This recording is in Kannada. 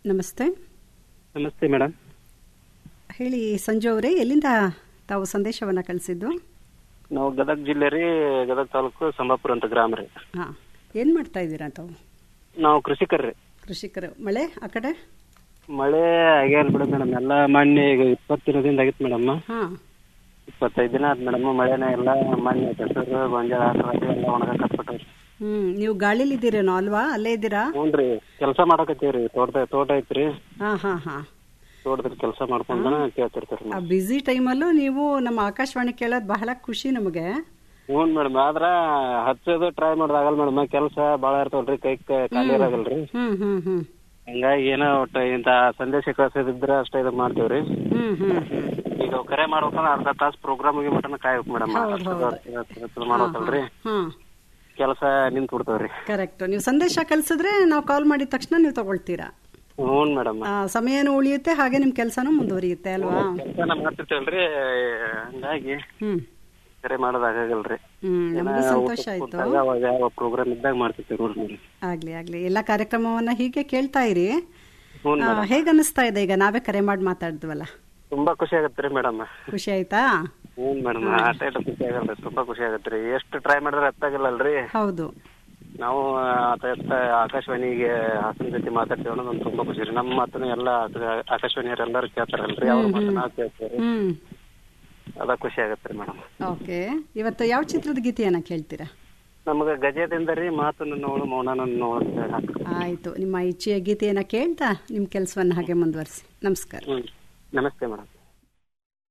ನಮಸ್ತೆ ನಮಸ್ತೆ ಮೇಡಮ್ ಹೇಳಿ ಸಂಜು ಅವರೇ ಎಲ್ಲಿಂದ ತಾವು ಸಂದೇಶವನ್ನು ಕಳಿಸಿದ್ದು ನಾವು ಗದಗ ಜಿಲ್ಲೆ ರೀ ಗದಗ ತಾಲೂಕು ಸಂಬಾಪುರ ಅಂತ ಗ್ರಾಮ ರೀ ಹಾಂ ಏನು ಮಾಡ್ತಾ ಇದ್ದೀರಾ ತಾವು ನಾವು ಕೃಷಿಕರ್ರಿ ಕೃಷಿಕರು ಮಳೆ ಆ ಕಡೆ ಮಳೆ ಆಗ್ಯಾನ ಬಿಡ ಮೇಡಮ್ ಎಲ್ಲ ಮೊನ್ನೆ ಈಗ ಇಪ್ಪತ್ತು ದಿನದಿಂದ ಆಗಿತ್ತು ಮೇಡಮ್ ಹಾಂ ಇಪ್ಪತ್ತೈದು ದಿನ ಆಯ್ತು ಮೇಡಮ್ ಮಳೆನೇ ಎಲ್ಲ ಮೊನ್ನೆ ಕೆಸರು ಗೊಂಜಾಳ ಹಾಕಿ ಎಲ್ಲ ಒಣಗ ಕಟ್ಬಿಟ್ಟವ್ರಿ ಹ್ಞೂ ನೀವು ಗಾಳಿಲಿದ್ದೀರೇನೋ ಅಲ್ವಾ ಅಲ್ಲೇ ಇದ್ದೀರಾ ಹ್ಞೂ ರೀ ಕೆಲಸ ಮಾಡಕತ್ತೀವ್ರಿ ತೋಟದ ತೋಟ ಐತ್ರಿ ಹಾಂ ಹಾಂ ಹಾಂ ತೋಟದಲ್ಲಿ ಕೆಲಸ ಮಾಡ್ಕೊಂಡನ ಕೇಳ್ತಿರ್ತೀರಿ ಆ ಬ್ಯುಸಿ ಟೈಮಲ್ಲೂ ನೀವು ನಮ್ಮ ಆಕಾಶವಾಣಿ ಕೇಳೋದು ಬಹಳ ಖುಷಿ ನಮಗೆ ಹ್ಞೂ ಮೇಡಮ್ ಆದ್ರ ಹಚ್ಚೋದು ಟ್ರೈ ಮಾಡೋದು ಆಗಲ್ಲ ಮೇಡಮ್ ಕೆಲಸ ಭಾಳ ಇರ್ತಾವಲ್ರಿ ಕೈ ಕ- ಖಾಲಿ ಇರಾಗಲ್ರಿ ಹ್ಞೂ ಹ್ಞೂ ಹ್ಞೂ ಹಂಗಾಗಿ ಏನೋ ಒಟ್ಟು ಇಂಥ ಸಂದೇಶ ಕಳ್ಸೋದಿದ್ರೆ ಅಷ್ಟೇ ಇದು ಮಾಡ್ತೀವ್ರಿ ಹ್ಞೂ ಹ್ಞೂ ಹ್ಞೂ ಈಗ ಕರೆ ಮಾಡ್ಬೇಕಂದ್ರೆ ಅರ್ಧ ತಾಸು ಪ್ರೋಗ್ರಾಮ್ ಮುಗಿ ಮಟನ ಕಾಯ್ಬೇಕು ಮೇಡಮ್ ಮಾಡ್ಬೇಕಲ್ರಿ ಹಾಂ ಕೆಲಸ ನಿಂತು ಬಿಡ್ತಾವ್ರಿ ಕರೆಕ್ಟ್ ನೀವು ಸಂದೇಶ ಕಳಿಸಿದ್ರೆ ನಾವು ಕಾಲ್ ಮಾಡಿದ ತಕ್ಷಣ ನೀವು ತಗೊಳ್ತೀರಾ ಹ್ಞೂ ಮೇಡಮ್ ಆ, ಸಮಯನೂ ಉಳಿಯುತ್ತೆ ಹಾಗೆ ನಿಮ್ಮ ಕೆಲಸನೂ ಮುಂದುವರಿಯುತ್ತೆ ಅಲ್ವಾ ಕೆಲಸ ಮಾಡ್ತಿರ್ತೇವಲ್ರಿ ಹಂಗಾಗಿ ಹ್ಮ್ ಕರೆ ಮಾಡೋದಾಗಲ್ರಿ ಹ್ಮ್ ನಮಗೂ ಸಂತೋಷ ಆಯ್ತು ಯಾವ ಪ್ರೋಗ್ರಾಮ್ ಇದ್ದಾಗ ಮಾಡ್ತಿರ್ತೀವಿ ನೋಡ್ರಿ ಮೇಡಮ್ ಆಗ್ಲಿ ಆಗ್ಲಿ ಎಲ್ಲ ಕಾರ್ಯಕ್ರಮವನ್ನ ಹೀಗೆ ಕೇಳ್ತಾ ಇರಿ ಹ್ಞೂ ಆ, ಹೇಗ್ ಅನಿಸ್ತಾ ಇದೆ ಈಗ ನಾವೇ ಕರೆ ಮಾಡಿ ಮಾತಾಡಿದ್ವಲ್ಲ ತುಂಬಾ ಖುಷಿ ಆಗತ್ರಿ ಮೇಡಮ್ ಖುಷಿ ಆಯ್ತಾ ಹ್ಞೂ ಮೇಡಮ್ ಆಟ ಇಟ್ಟು ಖುಷಿ ಆಗಲ್ರಿ ತುಂಬಾ ಖುಷಿ ಆಗತ್ರಿ ಎಷ್ಟು ಟ್ರೈ ಮಾಡಿದ್ರೆ ಅತ್ತಾಗಿಲ್ಲಲ್ರಿ ಹೌದು ನಾವು ಆತ ಎತ್ತ ಆಕಾಶವಾಣಿಗೆ ಹಾಸನ ಜೊತೆ ಮಾತಾಡ್ತೀವಿ ಅನ್ನೋದು ಒಂದು ತುಂಬಾ ಖುಷಿ ರೀ ನಮ್ಮ ಮಾತನ್ನು ಎಲ್ಲ ಆಕಾಶವಾಣಿಯವ್ರು ಎಲ್ಲರೂ ಕೇಳ್ತಾರಲ್ರಿ ಅವ್ರ ಮಾತು ನಾವು ಕೇಳ್ತೀವಿ ಹ್ಮ್ ಅದ ಖುಷಿ ಆಗತ್ತೆ ಮೇಡಮ್ ಓಕೆ ಇವತ್ತು ಯಾವ ಚಿತ್ರದ ಗೀತೆಯನ್ನ ಕೇಳ್ತೀರಾ ನಮಗೆ ಗಜದಿಂದ ರೀ ಮಾತು ನೋಡು ಮೌನ ನೋಡು ಅಂತ ಹೇಳಿ ಹಾಕ್ರಿ. ಆಯ್ತು ನಿಮ್ಮ ಇಚ್ಛೆಯ ಗೀತೆಯನ್ನ ಕೇಳ್ತಾ ನಿಮ್ಮ ಕೆಲಸವನ್ನ ಹಾಗೆ ಮುಂದುವರಿಸಿ ನಮಸ್ಕಾರ ಹ್ಮ್ ನಮಸ್ತೆ ಮೇಡಮ್